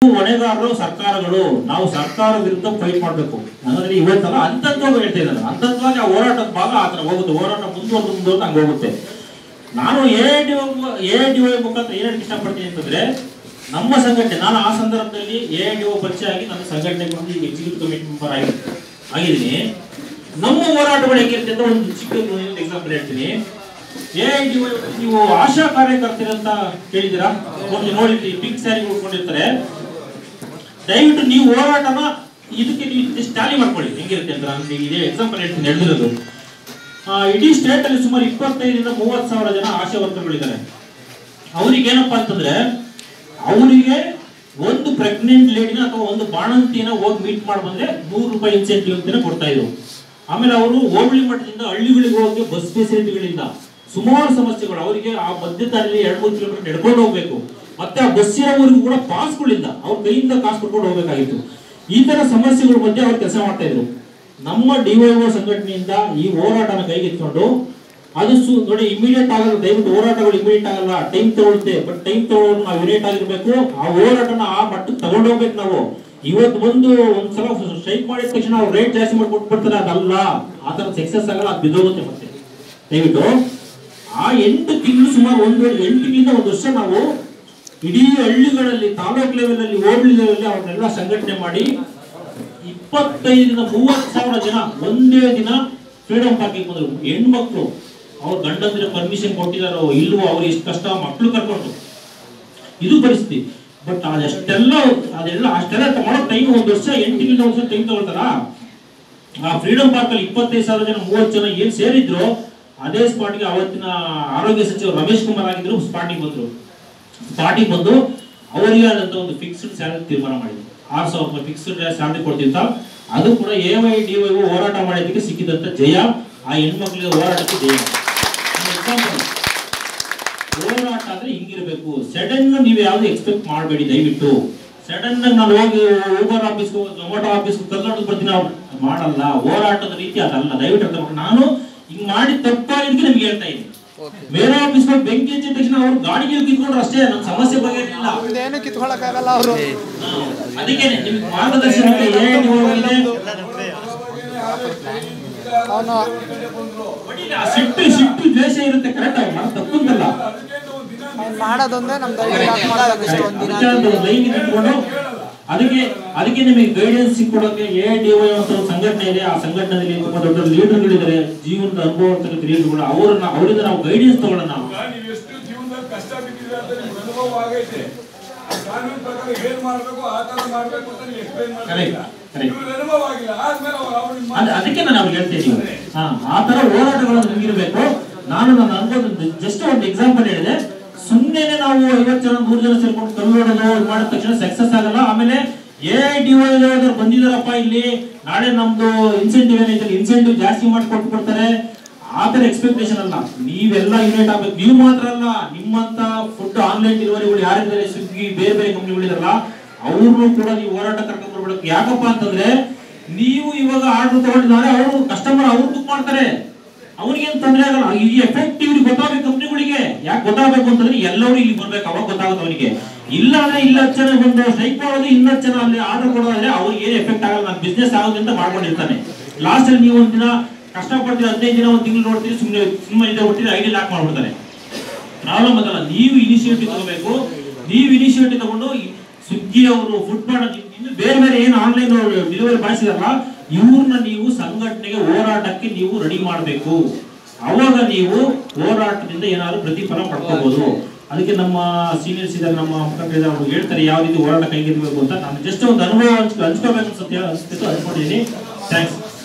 ಹೊಣೆಗಾರರು ಸರ್ಕಾರಗಳು ನಾವು ಸರ್ಕಾರ ವಿರುದ್ಧ ಫೈಟ್ ಮಾಡಬೇಕು ಅಂದ್ರೆ ಇವತ್ತಲ್ಲ ಹಂತವಾಗಿ ಹೇಳ್ತಾ ಇದ್ದಾರೆ ಹಂತವಾಗಿ ಆ ಹೋರಾಟದ ಭಾಗ ಆ ಥರ ಹೋಗುತ್ತೆ ಹೋರಾಟ ಮುಂದುವರೆದು ಮುಂದುವರೆದು ಹಂಗೆ ಹೋಗುತ್ತೆ ನಾನು A D A D O ಮುಖಾಂತರ ಏನ್ ಹೇಳಕ್ ಇಷ್ಟಪಡ್ತೀನಿ ಅಂತಂದ್ರೆ ನಮ್ಮ ಸಂಘಟನೆ ನಾನು ಆ ಸಂದರ್ಭದಲ್ಲಿ ಎ ಡಿ ಒ ಪರಿಚಯ ಆಗಿ ನನ್ನ ಸಂಘಟನೆ ಬಂದು ಎಕ್ಸಿಕ್ಯೂಟಿವ್ ಕಮಿಟಿ ಮೆಂಬರ್ ಆಗಿ ಆಗಿದ್ದೀನಿ ನಮ್ಮ ಹೋರಾಟಗಳು ಹೇಗಿರುತ್ತೆ ಅಂತ ಒಂದು ಚಿಕ್ಕ ಎಕ್ಸಾಂಪಲ್ ಹೇಳ್ತೀನಿ ಎ ಡಿ ಒ ನೀವು ಆಶಾ ಕಾರ್ಯಕರ್ತರು ಅಂತ ಕೇಳಿದ್ದೀರಾ ನೋಡಿ ನೋಡಿ ಪಿಂಕ್ ಸ್ಯಾರಿ ಉಟ್ಕೊಂಡಿರ್ತಾರೆ ದಯವಿಟ್ಟು ನೀವು ಹೋರಾಟನ ಇದಕ್ಕೆ ನೀವು ಇಷ್ಟು ಟ್ಯಾಲಿ ಮಾಡ್ಕೊಳ್ಳಿ ಹೆಂಗಿರುತ್ತೆ ಅಂತ ನಾನು ನಿಮಗೆ ಇದೇ ಎಕ್ಸಾಂಪಲ್ ಹೇಳ್ತೀನಿ ನಡೆದಿರೋದು ಆ, ಇಡೀ ಸ್ಟೇಟ್ ಅಲ್ಲಿ ಸುಮಾರು ಇಪ್ಪತ್ತೈದರಿಂದ ಮೂವತ್ತು ಸಾವಿರ ಜನ ಆಶಾ ವರ್ಕರ್ಗಳಿದ್ದಾರೆ ಅವ್ರಿಗೆ ಏನಪ್ಪಾ ಅಂತಂದ್ರೆ ಅವರಿಗೆ ಒಂದು ಪ್ರೆಗ್ನೆಂಟ್ ಲೇಡಿನ ಅಥವಾ ಒಂದು ಬಾಣಂತಿನ ಹೋಗಿ ಮೀಟ್ ಮಾಡಿ ಬಂದ್ರೆ ನೂರು ರೂಪಾಯಿ ಇನ್ಸೆಂಟಿವ್ ಅಂತಾನೆ ಕೊಡ್ತಾ ಇದ್ರು ಆಮೇಲೆ ಅವರು ಹೋಬಳಿ ಮಟ್ಟದಿಂದ ಹಳ್ಳಿಗಳಿಗೆ ಹೋಗಿ ಬಸ್ ಫೆಸಿಲಿಟಿಗಳಿಂದ ಸುಮಾರು ಸಮಸ್ಯೆಗಳು ಅವರಿಗೆ ಆ ಮಧ್ಯ ದಾರಿಯಲ್ಲಿ ಎರಡು ಮೂರು ಕಿಲೋಮೀಟರ್ ನಡ್ಕೊಂಡು ಹೋಗ್ಬೇಕು ಮತ್ತೆ ಆ ಬಸ್ ಇರೋವರೆಗೂ ಕೂಡ ಪಾಸ್ಗಳಿಂದ ಅವ್ರ ಕೈಯಿಂದ ಕಾಸು ಕೊಟ್ಕೊಂಡು ಹೋಗ್ಬೇಕಾಗಿತ್ತು ಈ ತರ ಸಮಸ್ಯೆಗಳ ಮಧ್ಯೆ ಅವ್ರು ಕೆಲಸ ಮಾಡ್ತಾ ಇದ್ರು ನಮ್ಮ ಡಿವೈಒ ಸಂಘಟನೆಯಿಂದ ಈ ಹೋರಾಟನ ಕೈಗೆತ್ಕೊಂಡು ಅದು ಸು ನೋಡಿ ಇಮಿಡಿಯೇಟ್ ಆಗಲ್ಲ ದಯವಿಟ್ಟು ಹೋರಾಟಗಳು ಇಮಿಡಿಯೇಟ್ ಆಗಲ್ಲ ಟೈಮ್ ತಗೊಳುತ್ತೆ ಬಟ್ ಟೈಮ್ ತಗೊಳ್ಳೋದು ನಾವು ಯುನೈಟ್ ಆಗಿರ್ಬೇಕು ಆ ಹೋರಾಟನ ಆ ಮಟ್ಟಕ್ಕೆ ತಗೊಂಡೋಗ್ಬೇಕು ನಾವು ಇವತ್ತು ಬಂದು ಒಂದ್ಸಲ ಸ್ಟ್ರೈಕ್ ಮಾಡಿದ ತಕ್ಷಣ ಅವ್ರು ರೇಟ್ ಜಾಸ್ತಿ ಮಾಡಿ ಕೊಟ್ಬಿಡ್ತಾರೆ ಅದಲ್ಲ ಆ ತರ ಸಕ್ಸಸ್ ಆಗಲ್ಲ ಅದು ಬಿದ್ದೋಗುತ್ತೆ ಮತ್ತೆ ದಯವಿಟ್ಟು ಆ ಎಂಟು ತಿಂಗಳು ಸುಮಾರು ಒಂದು ಎಂಟು ತಿಂಗಳಿಂದ ಒಂದು ವರ್ಷ ನಾವು ಇಡೀ ಹಳ್ಳಿಗಳಲ್ಲಿ ತಾಲೂಕ್ ಲೆವೆಲ್ ಅಲ್ಲಿ ಹೋಬಳಿ ಲೆವೆಲ್ ಅಲ್ಲಿ ಅವ್ರನ್ನೆಲ್ಲ ಸಂಘಟನೆ ಮಾಡಿ ಇಪ್ಪತ್ತೈದರಿಂದ ಮೂವತ್ತು ಸಾವಿರ ಜನ ಒಂದೇ ದಿನ ಫ್ರೀಡಮ್ ಪಾರ್ಕಿಗೆ ಬಂದರು ಹೆಣ್ಮಕ್ಳು ಅವ್ರ ಗಂಡಂದ್ರೆ ಪರ್ಮಿಷನ್ ಕೊಟ್ಟಿದಾರೋ ಇಲ್ವೋ ಅವ್ರು ಎಷ್ಟು ಕಷ್ಟ ಮಕ್ಕಳು ಕರ್ಕೊಂಡು ಇದು ಪರಿಸ್ಥಿತಿ ಬಟ್ ಅದೆಷ್ಟೆಲ್ಲ ಅದೆಲ್ಲ ಅಷ್ಟೆಲ್ಲ ತಗೊಳ್ಳೋ ಟೈಮ್ ಒಂದು ವರ್ಷ ಎಂಟು ತಿಂಗಳಿಂದ ಒಂದು ವರ್ಷ ಟೈಮ್ ತಗೊಳ್ತಾರ ಆ ಫ್ರೀಡಮ್ ಪಾರ್ಕ್ ಅಲ್ಲಿ ಇಪ್ಪತ್ತೈದು ಸಾವಿರ ಜನ ಮೂವತ್ತು ಜನ ಏನ್ ಸೇರಿದ್ರು ಅದೇ ಸ್ಪಾಟ್ಗೆ ಅವತ್ತಿನ ಆರೋಗ್ಯ ಸಚಿವರು ರಮೇಶ್ ಕುಮಾರ್ ಆಗಿದ್ರು ಸ್ಪಾಟಿಗೆ ಬಂದ್ರು ಸ್ಪಾಟಿಗೆ ಬಂದು ಅವರಿಗೆ ಆದಂತ ಒಂದು ಫಿಕ್ಸ್ಡ್ ಸ್ಯಾಲರಿ ತೀರ್ಮಾನ ಮಾಡಿದ್ರು ಆರು ಸಾವಿರ ರೂಪಾಯಿ ಫಿಕ್ಸ್ಡ್ ಸ್ಯಾಲರಿ ಕೊಡ್ತಿದ್ದ ಅದು ಕೂಡ ಎ ವೈ ಡಿ ವೈ ಹೋರಾಟ ಮಾಡಿದ್ದಕ್ಕೆ ಸಿಕ್ಕಿದಂತ ಜಯ ಆ ಹೆಣ್ಮಕ್ಳಿಗೆ ಹೋರಾಟಕ್ಕೆ ಜಯ ಒಂದು example. ಹೋರಾಟ ಅಂದ್ರೆ ಹಿಂಗಿರ್ಬೇಕು ಸಡನ್ ನೀವು ಯಾವ್ದು ಎಕ್ಸ್ಪೆಕ್ಟ್ ಮಾಡಬೇಡಿ ದಯವಿಟ್ಟು ಸಡನ್ ನಾನು ಹೋಗಿ Uber office Zomato office Karnataka ಬರ್ತೀನಿ ಅವ್ರು ಮಾಡಲ್ಲ ಹೋರಾಟದ ರೀತಿ ಅದಲ್ಲ ದಯವಿಟ್ಟು ಅರ್ಥ ಮಾಡ್ಕೊಳ್ಳಿ. ನಾನು ಹಿಂಗ್ ಮಾಡಿ ತಪ್ಪಾಗಿದ್ದಕ್ಕೆ ನಿಮ್ಗೆ ಹೇಳ್ತಾ ಇದ್ದೀನಿ ಬೇರೆ ಆಫೀಸ್ ಬೆಂಕಿ ಹಚ್ಚಿದ ತಕ್ಷಣ ಅವ್ರು ಗಾಡಿಗೆ ಕಿತ್ಕೊಂಡ್ರು ಅಷ್ಟೇ ನನ್ನ ಸಮಸ್ಯೆ ಬಗೆಹರಿಲ್ಲ ಏನು ಕಿತ್ಕೊಳಕ್ಕಾಗಲ್ಲ ಅವರು ಅದಕ್ಕೆ ನಿಮ್ಗೆ ಮಾರ್ಗದರ್ಶನಕ್ಕೆ ಏನು ಹೋಗಿದೆ ಅವನು ಹೊಡಿಲಿ, ಆ ಸಿಟ್ಟು ಸಿಟ್ಟು ದ್ವೇಷ ಇರುತ್ತೆ ಕರೆಕ್ಟ್ ಆಗಿ ಮಾಡಿ ತಪ್ಪಂತಲ್ಲ ಅವ್ನು ಮಾಡೋದೊಂದೇ ನಮ್ಮ ದೈವ ಮಾಡ್ತಾನೆ ಇಷ್ಟು ಒಂದು ದಿನ ಅದಕ್ಕೆ ಒಂದು ಲೈನ್ ಇಟ್ಕೊಂಡು ಅದಕ್ಕೆ ಅದಕ್ಕೆ ನಿಮಗೆ ಗೈಡೆನ್ಸ್ ಕೊಡೋಕೆ ಎ ಡಿ ವೈ ಅಂತ ಒಂದು ಸಂಘಟನೆ ಇದೆ ಆ ಸಂಘಟನೆಯಲ್ಲಿ ತುಂಬಾ ದೊಡ್ಡ ಲೀಡರ್ಗಳಿದ್ದಾರೆ ಜೀವನದ ಅನುಭವ ಇರ್ತಕ್ಕಂಥ ಲೀಡರ್ಗಳು ಅವರನ್ನ ಅವರಿಂದ ನಾವು ಗೈಡೆನ್ಸ್ ತಗೊಳ್ಳೋಣ ನಾವು ಈಗ ನೀವು ಎಷ್ಟು ಜೀವನದಲ್ಲಿ ಕಷ್ಟ ಬಿದ್ದಿದ್ದೀರಾ ಅಂತ ನಿಮ್ಗೆ ಅನುಭವ ಆಗೈತೆ ಆ ಕಾನೂನು ಪ್ರಕಾರ ಏನ್ ಮಾಡ್ಬೇಕು ಆ ತರ ಮಾಡ್ಬೇಕು ಅಂತ ನೀವು ಎಕ್ಸ್ಪ್ಲೈನ್ ಮಾಡ್ತೀರಾ Correct, correct. ಇವ್ರಿಗೆ ಅನುಭವ ಆಗಿಲ್ಲ ಆದ್ಮೇಲೆ ಅವ್ರು ಅವ್ರಿಗೆ ಅದ್- ಅದಕ್ಕೆ ನಾನು ಅವ್ರಿಗೆ ಹೇಳ್ತಾ ಇದ್ದೀನಿ ಹಾ ಆ ತರ ಹೋರಾಟಗಳು ನಮಗಿರ್ಬೇಕು ನಾನು ನನ್ನ ಅನ್ಬೋದು ಜಸ್ಟ್ ಒಂದು ಎಕ್ಸಾಂಪಲ್ ಹೇಳಿದೆ ಸುಮ್ಮನೆ ನಾವು ಐವತ್ತು ಜನ ನೂರು ಜನ ಸೇರ್ಕೊಂಡು ಕಲ್ಲೋಡೋದು ಇದು ಮಾಡಿದ ತಕ್ಷಣ ಸಕ್ಸಸ್ ಆಗಲ್ಲ ಆಮೇಲೆ ಎ ಡಿವೈಡರ್ ಬಂದಿದಾರಪ್ಪ ಇಲ್ಲಿ ನಾಳೆ ನಮ್ದು ಇನ್ಸೆಂಟಿವ್ ಏನೈತೆ ಇನ್ಸೆಂಟಿವ್ ಜಾಸ್ತಿ ಮಾಡಿ ಕೊಟ್ಟು ಕೊಡ್ತಾರೆ ಆ ತರ ಎಕ್ಸ್ಪೆಕ್ಟೇಷನ್ ಅಲ್ಲ ನೀವೆಲ್ಲ ಯುನೈಟ್ ಆಗ್ಬೇಕು ನೀವು ಮಾತ್ರ ಅಲ್ಲ ನಿಮ್ಮಂತ ಫುಡ್ ಆನ್ಲೈನ್ ಡೆಲಿವರಿಗಳು ಯಾರಿದ್ದಾರೆ ಸ್ವಿಗ್ಗಿ ಬೇರೆ ಬೇರೆ ಕಂಪ್ನಿಗಳಿದಾರಲ್ಲ ಅವ್ರನ್ನು ಕೂಡ ನೀವು ಹೋರಾಟ ಕರ್ಕೊಂಡ್ ಬರ್ಬೇಕು ಯಾಕಪ್ಪ ಅಂತಂದ್ರೆ ನೀವು ಇವಾಗ ಆರ್ಡರ್ ತಗೊಂಡಿದ್ದಾರೆ ಅವರು ಕಸ್ಟಮರ್ ಅವ್ರು ಬುಕ್ ಮಾಡ್ತಾರೆ ಅವ್ರಿಗೇನು ತೊಂದರೆ ಆಗಲ್ಲ ಈ ಎಫೆಕ್ಟ್ ಇವ್ರಿಗೆ ಗೊತ್ತಾಗಬೇಕು ಕಂಪ್ನಿಗಳಿಗೆ ಯಾಕೆ ಗೊತ್ತಾಗಬೇಕು ಅಂತಂದ್ರೆ ಎಲ್ಲರೂ ಇಲ್ಲಿ ಬರ್ಬೇಕು ಅವಾಗ ಗೊತ್ತಾಗುತ್ತೆ ಅವನಿಗೆ ಇಲ್ಲ ಅಂದ್ರೆ ಇಲ್ಲ ಹತ್ತು ಜನ ಬಂದು ಸ್ಟ್ರೈಕ್ ಮಾಡೋದು ಇನ್ನೊಂದು ಜನ ಅಲ್ಲಿ ಆರ್ಡರ್ ಕೊಡೋದಾದ್ರೆ ಅವ್ರಿಗೆ ಏನು ಎಫೆಕ್ಟ್ ಆಗಲ್ಲ ನಾನು ಬಿಸ್ನೆಸ್ ಆಗೋದು ಅಂತ ಮಾಡ್ಕೊಂಡಿರ್ತಾನೆ ಲಾಸ್ಟ್ ಅಲ್ಲಿ ನೀವು ಒಂದಿನ ಕಷ್ಟಪಡ್ತೀರಿ ಹದಿನೈದು ದಿನ ಒಂದು ತಿಂಗಳು ನೋಡ್ತೀರಿ ಸುಮ್ಮನೆ ಸುಮ್ಮನೆ ಇದೆ ಬಿಟ್ಟಿದ್ರೆ ಐಡಿ ಲಾಕ್ ಮಾಡ್ಬಿಡ್ತಾರೆ ಪ್ರಾಬ್ಲಮ್ ಅದಲ್ಲ ನೀವು ಇನಿಷಿಯೇಟಿವ್ ತಗೋಬೇಕು ನೀವು ಇನಿಷಿಯೇಟಿವ್ ತಗೊಂಡು ಸ್ವಿಗ್ಗಿ ಅವರು ಫುಡ್ ಮಾಡೋದು ಇನ್ನು ಬೇರೆ ಬೇರೆ ಏನು ಆನ್ಲೈನ್ ಡೆಲಿವರಿ ಬಾಯಿಸಿದಾರಲ್ಲ ಇವ್ರನ್ನ ನೀವು ಸಂಘಟನೆಗೆ ಹೋರಾಟಕ್ಕೆ ನೀವು ರೆಡಿ ಮಾಡಬೇಕು ಅವಾಗ ನೀವು ಹೋರಾಟದಿಂದ ಏನಾದ್ರು ಪ್ರತಿಫಲ ಪಡ್ಕೋಬಹುದು ಅದಕ್ಕೆ ನಮ್ಮ ಸೀನಿಯರ್ಸ್ ಇದ್ದಾರೆ ನಮ್ಮ ಮುಖಂಡರಿದ್ದಾರೆ ಅವ್ರು ಹೇಳ್ತಾರೆ ಯಾವ ರೀತಿ ಹೋರಾಟ ಕೈಗೆತ್ತಬೇಕು ಅಂತ ನಾನು ಜಸ್ಟ್ ಒಂದು ಅನುಭವ ಹಂಚ್ಕೊ ಹಂಚ್ಕೋಬೇಕು ಅನ್ಸುತ್ತೆ ಅನ್ಸ್ತಿತ್ತು ಹಂಚ್ಕೊಂಡಿದ್ದೀನಿ ಥ್ಯಾಂಕ್ಸ್